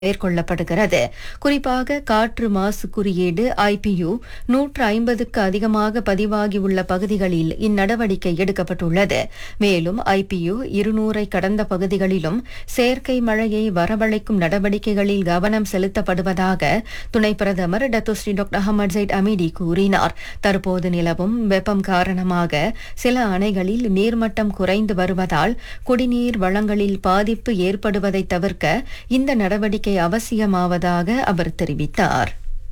மேற்கொள்ளப்படுகிறது குறிப்பாக காற்று மாசு குறியீடு ஐபியு நூற்று ஐம்பதுக்கு அதிகமாக பதிவாகியுள்ள பகுதிகளில் இந்நடவடிக்கை எடுக்கப்பட்டுள்ளது மேலும் ஐபியு இருநூறை கடந்த பகுதிகளிலும் செயற்கை மழையை வரவழைக்கும் நடவடிக்கைகளில் கவனம் செலுத்தப்படுவதாக துணை பிரதமர் Datuk Seri doctor Ahmad Zahid Hamidi கூறினார் தற்போது நிலவும் வெப்பம் காரணமாக சில அணைகளில் நீர்மட்டம் குறைந்து வருவதால் குடிநீர் வளங்களில் பாதிப்பு ஏற்படுவதை தவிர்க்க இந்த நடவடிக்கை அவசியமாவதாக அவர் தெரிவித்தார்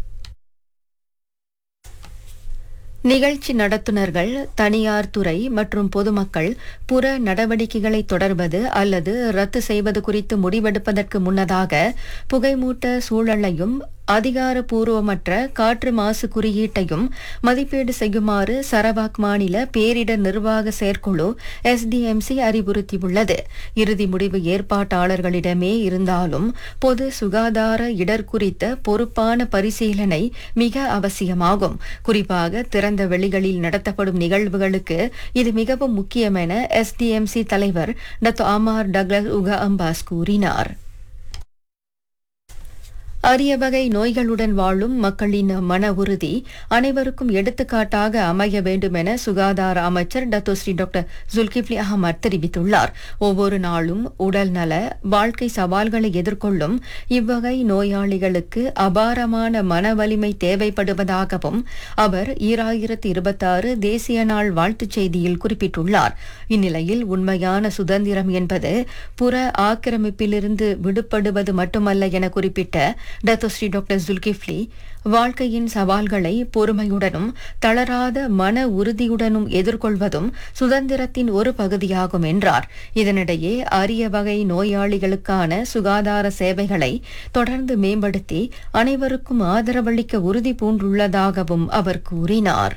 நிகழ்ச்சி நடத்துனர்கள் தனியார் துறை மற்றும் பொதுமக்கள் புற நடவடிக்கைகளை தொடர்வது அல்லது ரத்து செய்வது குறித்து முடிவெடுப்பதற்கு முன்னதாக புகைமூட்ட சூழலையும் அதிகாரப்பூர்வமற்ற காற்று மாசு குறியீட்டையும் மதிப்பீடு செய்யுமாறு சரவாக் மாநில பேரிடர் நிர்வாக செயற்குழு எஸ்டிஎம்சி அறிவுறுத்தியுள்ளது இறுதி முடிவு ஏற்பாட்டாளர்களிடமே இருந்தாலும் பொது சுகாதார இடர் குறித்த பொறுப்பான பரிசீலனை மிக அவசியமாகும் குறிப்பாக திறந்த வெளிகளில் நடத்தப்படும் நிகழ்வுகளுக்கு இது மிகவும் முக்கியம் என எஸ்டிஎம்சி தலைவர் Datuk Amar Douglas Uggah Embas கூறினார் அரிய வகை நோய்களுடன் வாழும் மக்களின் மன உறுதி அனைவருக்கும் எடுத்துக்காட்டாக அமைய வேண்டும் என சுகாதார அமைச்சர் டத்தோஸ்ரீ டாக்டர் ஜுல்கிப்லி அகமது தெரிவித்துள்ளார் ஒவ்வொரு நாளும் உடல் நல வாழ்க்கை சவால்களை எதிர்கொள்ளும் இவ்வகை நோயாளிகளுக்கு அபாரமான மன வலிமை தேவைப்படுவதாகவும் அவர் ஈராயிரத்து இருபத்தாறு தேசிய நாள் வாழ்த்துச் செய்தியில் குறிப்பிட்டுள்ளார் இந்நிலையில் உண்மையான சுதந்திரம் என்பது புற ஆக்கிரமிப்பிலிருந்து விடுபடுவது மட்டுமல்ல என குறிப்பிட்ட டத்தோஸ்ரீ டாக்டர் ஜுல்கிஃப்லி வாழ்க்கையின் சவால்களை பொறுமையுடனும் தளராத மன உறுதியுடனும் எதிர்கொள்வதும் சுதந்திரத்தின் ஒரு பகுதியாகும் என்றார் இதனிடையே அரிய வகை நோயாளிகளுக்கான சுகாதார சேவைகளை தொடர்ந்து மேம்படுத்தி அனைவருக்கும் ஆதரவளிக்க உறுதி பூண்டுள்ளதாகவும் அவர் கூறினார்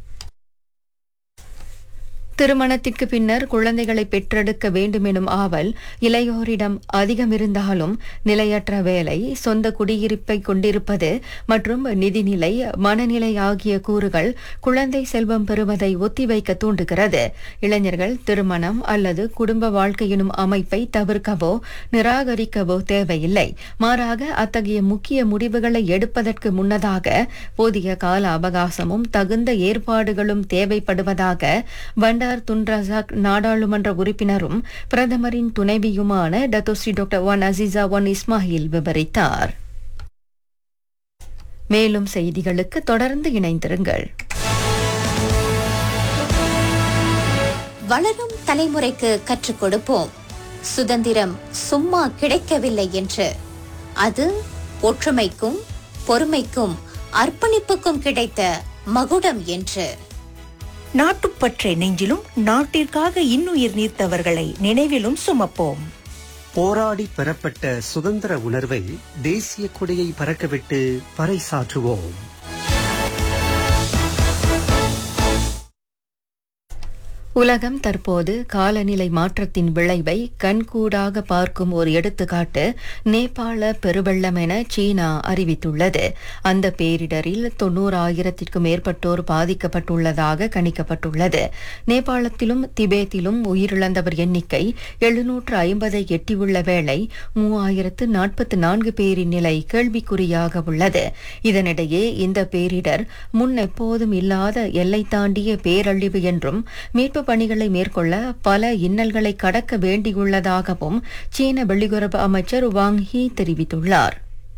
திருமணத்திற்கு பின்னர் குழந்தைகளை பெற்றெடுக்க வேண்டுமெனும் ஆவல் இளையோரிடம் அதிகம் இருந்தாலும் நிலையற்ற வேலை சொந்த குடியிருப்பை கொண்டிருப்பது மற்றும் நிதிநிலை மனநிலை ஆகிய கூறுகள் குழந்தை செல்வம் பெறுவதை ஒத்திவைக்க தூண்டுகிறது இளைஞர்கள் திருமணம் அல்லது குடும்ப வாழ்க்கை எனும் அமைப்பை தவிர்க்கவோ நிராகரிக்கவோ தேவையில்லை மாறாக அத்தகைய முக்கிய முடிவுகளை எடுப்பதற்கு முன்னதாக போதிய கால அவகாசமும் தகுந்த ஏற்பாடுகளும் தேவைப்படுவதாக பண்டார் துன்ரசாக் நாடாளுமன்ற உறுப்பினரும் பிரதமரின் துணைவியுமான Datuk Seri doctor Wan Azizah Wan Ismail விவரித்தார் மேலும் செய்திகளுக்கு தொடர்ந்து இணைந்திருங்கள் வளரும் தலைமுறைக்கு கற்றுக் கொடுப்போம் சுதந்திரம் சும்மா கிடைக்கவில்லை என்று அது ஒற்றுமைக்கும் பொறுமைக்கும் அர்ப்பணிப்புக்கும் கிடைத்த மகுடம் என்று நாட்டுப்பற்றை நெஞ்சிலும் நாட்டிற்காக இன்னுயிர் நீர்த்தவர்களை நினைவிலும் சுமப்போம் போராடி பெறப்பட்ட சுதந்திர உணர்வை தேசிய கொடியை பறக்கவிட்டு பறைசாற்றுவோம் உலகம் தற்போது காலநிலை மாற்றத்தின் விளைவை கண்கூடாக பார்க்கும் ஒரு எடுத்துக்காட்டு நேபாள பெருவெள்ளம் என சீனா அறிவித்துள்ளது அந்த பேரிடரில் தொன்னூறாயிரத்திற்கும் மேற்பட்டோர் பாதிக்கப்பட்டுள்ளதாக கணிக்கப்பட்டுள்ளது நேபாளத்திலும் திபேத்திலும் உயிரிழந்தவர் எண்ணிக்கை எழுநூற்று ஐம்பதை எட்டியுள்ள வேளை மூவாயிரத்து நாற்பத்தி நான்கு பேரின் நிலை கேள்விக்குறியாக உள்ளது இதனிடையே இந்த பேரிடர் முன் எப்போதும் இல்லாத எல்லை தாண்டிய பேரழிவு என்றும் மீட்பு பணிகளை மேற்கொள்ள பல இன்னல்களை கடக்க வேண்டியுள்ளதாகவும் சீன வெளியுறவு அமைச்சர் வாங் ஹி தெரிவித்துள்ளார்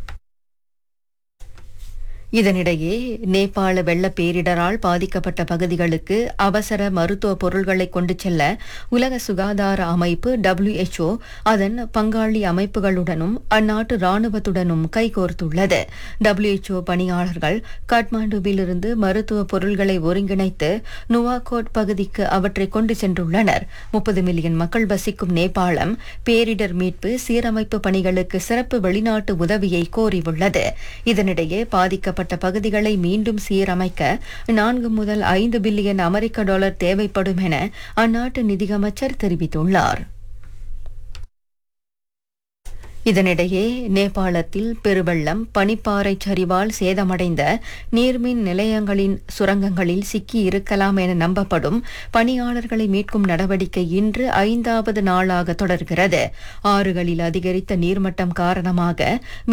இதனிடையே நேபாள வெள்ள பேரிடரால் பாதிக்கப்பட்ட பகுதிகளுக்கு அவசர மருத்துவ பொருள்களை கொண்டு செல்ல உலக சுகாதார அமைப்பு டபிள்யூஎச்ஓ அதன் பங்காளி அமைப்புகளுடனும் அந்நாட்டு ராணுவத்துடனும் கைகோர்த்துள்ளது டபிள்யூஎச்ஓ பணியாளர்கள் காட்மாண்டுவிலிருந்து மருத்துவ பொருள்களை ஒருங்கிணைத்து நுவாகோட் பகுதிக்கு அவற்றை கொண்டு சென்றுள்ளனர் முப்பது மில்லியன் மக்கள் வசிக்கும் நேபாளம் பேரிடர் மீட்பு சீரமைப்பு பணிகளுக்கு சிறப்பு வெளிநாட்டு உதவியை கோரியுள்ளது இதனிடையே பாதிக்கப்பட்ட பாதிக்கப்பட்ட பகுதிகளை மீண்டும் சீரமைக்க நான்கு முதல் ஐந்து பில்லியன் அமெரிக்க டாலர் தேவைப்படும் என அந்நாட்டு நிதியமைச்சர் தெரிவித்துள்ளார் இதனிடையே நேபாளத்தில் பெருவெள்ளம் பனிப்பாறை சரிவால் சேதமடைந்த நீர்மின் நிலையங்களின் சுரங்கங்களில் சிக்கி இருக்கலாம் என நம்பப்படும் பணியாளர்களை மீட்கும் நடவடிக்கை இன்று ஐந்தாவது நாளாக தொடர்கிறது ஆறுகளில் அதிகரித்த நீர்மட்டம் காரணமாக